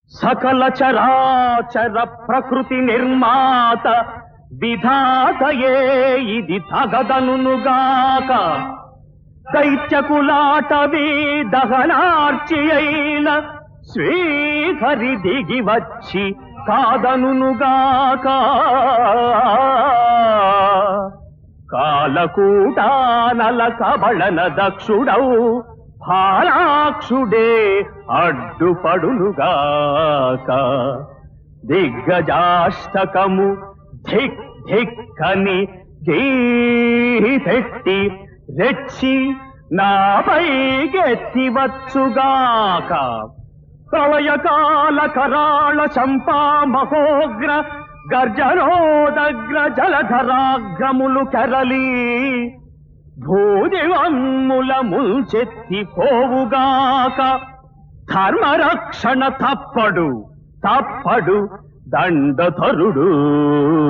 సకల చరాచర ప్రకృతి నిర్మాత విధాతయే ఇది తగదనుగాక దైత్యకులాటవీ దహనార్చి అయిన శ్రీహరి దిగి వచ్చి కాదనుగాక కాలకూటానల కబళన దక్షుడౌ ఫాలాక్షుడే అడ్డుపడునుగాక దిగ్గజాష్టకము ధిక్ ధిక్కని గీపెట్టి రెచ్చి నాపై గెత్తివచ్చుగాక ప్రళయకాల కరాళ చంపా మహోగ్ర గర్జనోదగ్ర జలధరాగ్రములు కెరలి భూదివమ్ముల ముంచెత్తి పోవుగాక ధర్మరక్షణ తప్పడు తప్పడు దండధరుడు